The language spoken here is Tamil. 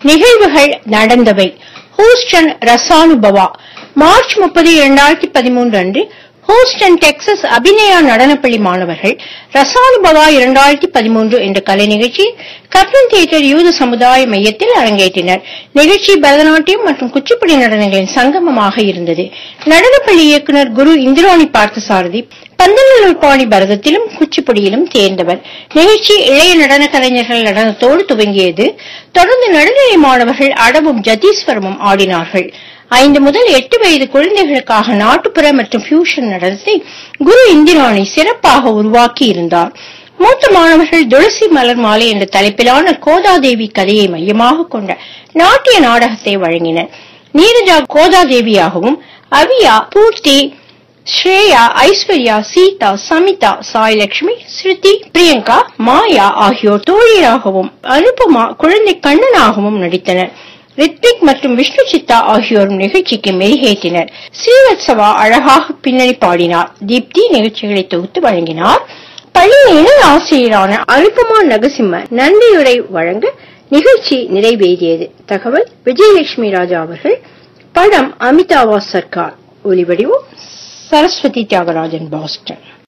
நிகழ்வுகள் நடந்தவை ஹூஸ்டன் ரசானுபவா மார்ச் முப்பது இரண்டாயிரத்தி பதிமூன்று அன்று ஹூஸ்டன் டெக்சஸ் அபிநயா நடனப்பள்ளி மாணவர்கள் ரசானுபவா இரண்டாயிரத்தி பதிமூன்று என்ற கலை நிகழ்ச்சி கர்ணன் தியேட்டர் யூத சமுதாய மையத்தில் அரங்கேற்றினர் நிகழ்ச்சி பரதநாட்டியம் மற்றும் குச்சிப்புடி நடனங்களின் சங்கமமாக இருந்தது நடனப்பள்ளி இயக்குனர் குரு இந்திராணி பார்த்தசாரதி பந்தநல்லூர் பாணி பரதத்திலும் குச்சிப்புடியிலும் தேர்ந்தவர் நிகழ்ச்சி இளைய நடன கலைஞர்கள் நடனத்தோடு துவங்கியது தொடர்ந்து நடுநிலை மாணவர்கள் அடவும் ஜதீஸ்வரமும் ஆடினார்கள் ஐந்து முதல் எட்டு வயது குழந்தைகளுக்காக நாட்டுப்புற மற்றும் ஃபியூஷன் நடனத்தை குரு இந்திராணி சிறப்பாக உருவாக்கி இருந்தார் மூத்த மாணவர்கள் துளசி மலர் மாலை என்ற தலைப்பிலான கோதாதேவி கதையை மையமாக கொண்ட நாட்டிய நாடகத்தை வழங்கினர் நீரஜா கோதாதேவியாகவும் அவியா பூர்த்தி ஸ்ரேயா ஐஸ்வர்யா சீதா சமிதா சாய்லட்சுமி ஸ்ருதி பிரியங்கா மாயா ஆகியோர் தோழியராகவும் அனுபமா குழந்தை கண்ணனாகவும் நடித்தனர் ரித்விக் மற்றும் விஷ்ணு சித்தா ஆகியோரும் நிகழ்ச்சிக்கு மெருகேற்றினர் ஸ்ரீவத்சவா அழகாக பின்னணி பாடினார் தீப்தி நிகழ்ச்சிகளை தொகுத்து வழங்கினார் பள்ளியின் இணை ஆசிரியரான அனுபமா நகசிம்ம நன்றியுரை வழங்க நிகழ்ச்சி நிறைவேறியது தகவல் விஜயலட்சுமி ராஜா அவர்கள் படம் அமிதாவா சர்க்கார் ஒலிவடிவம் சரஸ்வதி தியாகராஜன் பாஸ்டன்